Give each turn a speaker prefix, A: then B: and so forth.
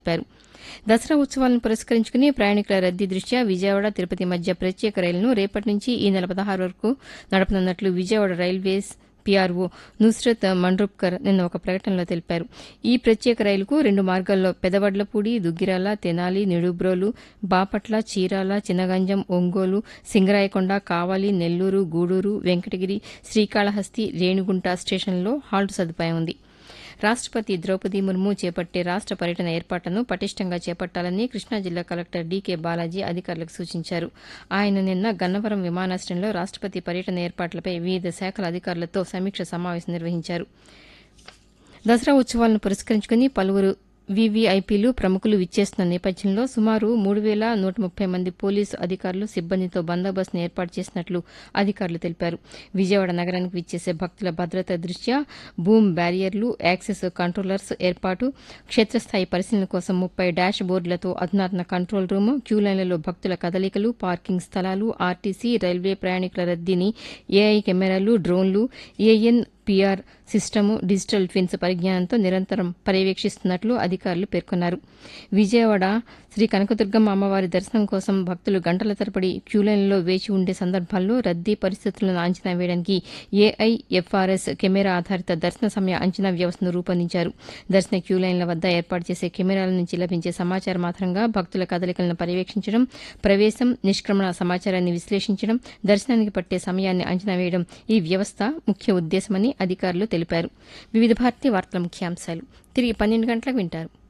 A: తెలిపారు దసరా ఉత్సవాలను పురస్కరించుకుని ప్రయాణికుల రద్దీ దృష్ట్యా విజయవాడ తిరుపతి మధ్య ప్రత్యేక రైలును రేపటి నుంచి ఈ నెల పదహారు వరకు నడపనున్నట్లు విజయవాడ రైల్వేస్ పీఆర్ఓ నుస్రత్ మండ్రూప్కర్ నిన్న ఒక ప్రకటనలో తెలిపారు ఈ ప్రత్యేక రైలుకు రెండు మార్గాల్లో పెదవడ్లపూడి దుగ్గిరాల తెనాలి నిడుబ్రోలు బాపట్ల చీరాల చినగంజం ఒంగోలు సింగరాయకొండ కావలి నెల్లూరు గూడూరు వెంకటగిరి శ్రీకాళహస్తి రేణిగుంట స్టేషన్లలో హాల్ట్ సదుపాయం ఉంది రాష్టపతి ద్రౌపది ముర్ము చేపట్టే రాష్ట పర్యటన ఏర్పాట్లను పటిష్టంగా చేపట్టాలని కృష్ణా జిల్లా కలెక్టర్ డీకే బాలాజీ అధికారులకు సూచించారు ఆయన నిన్న గన్నవరం విమానాశ్రయంలో రాష్టపతి పర్యటన ఏర్పాట్లపై వివిధ శాఖల అధికారులతో సమీక్ష సమావేశం నిర్వహించారు దసరా ఉత్సవాలను పురస్కరించుకుని పలువురు వీవీఐపీలు ప్రముఖులు విచ్చేస్తున్న నేపథ్యంలో సుమారు మూడు వేల నూట ముప్పై మంది పోలీసు అధికారులు సిబ్బందితో బందోబస్తును ఏర్పాటు చేసినట్లు అధికారులు తెలిపారు విజయవాడ నగరానికి విచ్చేసే భక్తుల భద్రత దృష్ట్యా బూమ్ బ్యారియర్లు యాక్సెస్ కంట్రోలర్స్ ఏర్పాటు క్షేత్రస్థాయి పరిశీలన కోసం ముప్పై డాష్ బోర్డులతో అధునాతన కంట్రోల్ రూమ్ క్యూలైన్లలో భక్తుల కదలికలు పార్కింగ్ స్థలాలు ఆర్టీసీ రైల్వే ప్రయాణికుల రద్దీని ఏఐ కెమెరాలు డ్రోన్లు A N P R system digital twins పరిజ్ఞానంతో నిరంతరం పర్యవేక్షిస్తున్నట్లు అధికారులు పేర్కొన్నారు విజయవాడ శ్రీ కనకదుర్గమ్మ అమ్మవారి దర్శనం కోసం భక్తులు గంటల తరబడి క్యూలైన్లో వేచి ఉండే సందర్భాల్లో రద్దీ పరిస్థితులను అంచనా వేయడానికి ఏఐఎఫ్ఆర్ఎస్ కెమెరా ఆధారిత దర్శన సమయ అంచనా వ్యవస్థను రూపొందించారు దర్శన క్యూలైన్ల వద్ద ఏర్పాటు చేసే కెమెరాల నుంచి లభించే సమాచారం ఆధారంగా భక్తుల కదలికలను పర్యవేక్షించడం ప్రవేశం నిష్క్రమణ సమాచారాన్ని విశ్లేషించడం దర్శనానికి పట్టే సమయాన్ని అంచనా వేయడం ఈ వ్యవస్థ ముఖ్య ఉద్దేశమని అధికారులు తెలిపారు వివిధ భారతి వార్తల ముఖ్యాంశాలు తిరిగి పన్నెండు గంటలకు వింటారు